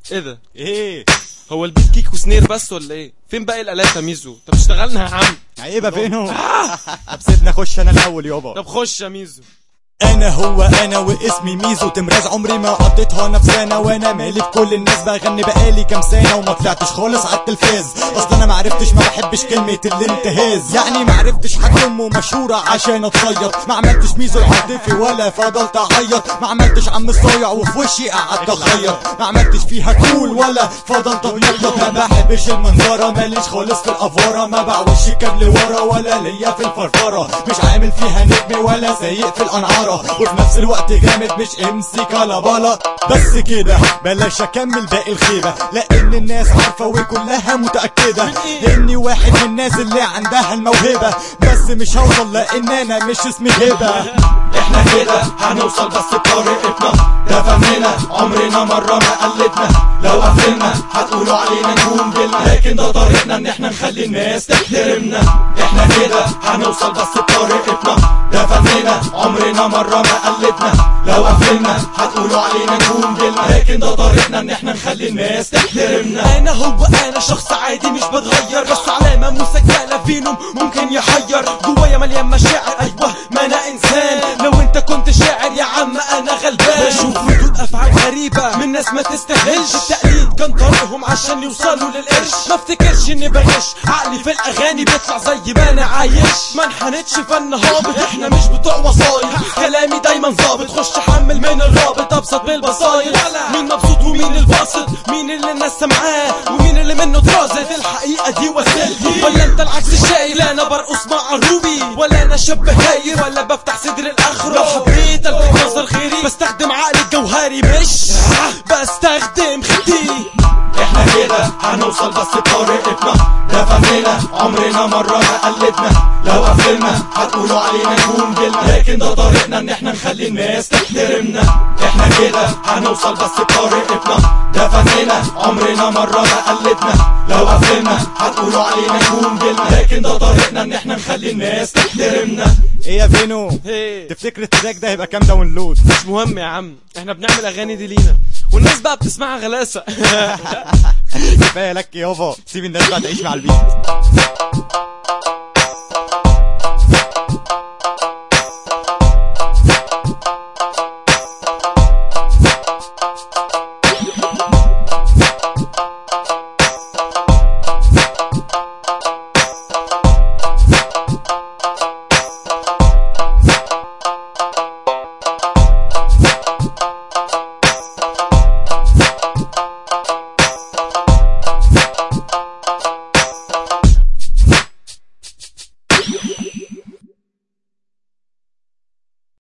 ايه ده ايه هو البيت كيك وسنير بس ولا ايه فين باقي الالات يا ميزو طب اشتغلنا يا عم عيبه فينهم طب سيبنا اخش انا الاول يابا طب خش يا ميزو انا هو انا واسمي ميزو تمراز عمري ما قضيتها نفسانا وانا مالي في كل الناس بغني بقالي كام سنه وما طلعتش خالص على التلفاز اصل انا ما عرفتش ما بحبش كلمه الانتهاز يعني ما عرفتش حد امه مشهوره عشان اتصيط ما عملتش ميزو العاطفي ولا فضلت اعيط ما عملتش عم الصايع وفي وشي قعدت اخيط ما عملتش فيها كول ولا فضلت اتنطط ما بحبش المنظره ماليش خالص في الافوره ما بعوش كابل ورا ولا ليا في الفرفره مش عامل فيها نجم ولا سايق في الانعاره وفي نفس الوقت جامد مش امسي كلابالا بس كده بلاش اكمل باقي الخيبه لان الناس عارفه وكلها متاكده اني واحد من الناس اللي عندها الموهبه بس مش هوصل لان انا مش اسمي هبه احنا كده هنوصل بس بطريقتنا ده فننا عمرنا مرة ما قلدنا لو قفلنا هتقولوا علينا نجوم جيلنا لكن ده طريقنا ان احنا نخلي الناس تحترمنا احنا كده هنوصل بس بطريقتنا ده فننا عمرنا مرة ما قلدنا لو قفلنا هتقولوا علينا نجوم جيلنا لكن ده طريقنا ان احنا نخلي الناس تحترمنا انا هو انا شخص عادي مش بتغير بس علامة مسجلة فينهم ممكن يحير جوايا مليان مشاعر ايوه ما انا انسان لو انت كنت شاعر يا عم انا غلبان بشوف ردود افعال غريبة من ناس ما تستاهلش التقليد كان طريقهم عشان يوصلوا للقرش ما افتكرش اني بغش عقلي في الاغاني بيطلع زي ما انا عايش ما انحنتش فن هابط احنا مش بتوع وسايط كلامي دايما ظابط خش حمل من الرابط ابسط بالبصاير مين مبسوط ومين الباسط مين اللي الناس سمعاه ومين اللي منه دراسة الحقيقة دي وسيلتي ولا انت العكس شايف لا انا برقص مع عروبي ولا انا شاب هاير ولا بفتح صدر الاخرة لو حبيت الفت نظر غيري بستخدم عقلي الجوهري مش بستخدم خدي احنا كده هنوصل بس بطريقتنا ده فننا عمرنا مرة ما قلدنا لو قفلنا هتقولوا علينا نجوم جيلنا لكن ده طريقنا ان احنا نخلي الناس تحترمنا احنا كده هنوصل بس بطريقتنا ده فننا عمرنا مرة ما قلدنا لو قفلنا هتقولوا علينا نجوم جيلنا لكن ده طريقنا ان احنا نخلي الناس تحترمنا ايه يا فينو هي تفتكر التراك ده هيبقى كام داونلود مش مهم يا عم احنا بنعمل اغاني دي لينا والناس بقى بتسمعها غلاسه كفايه لك يابا سيب الناس بقى تعيش مع البيت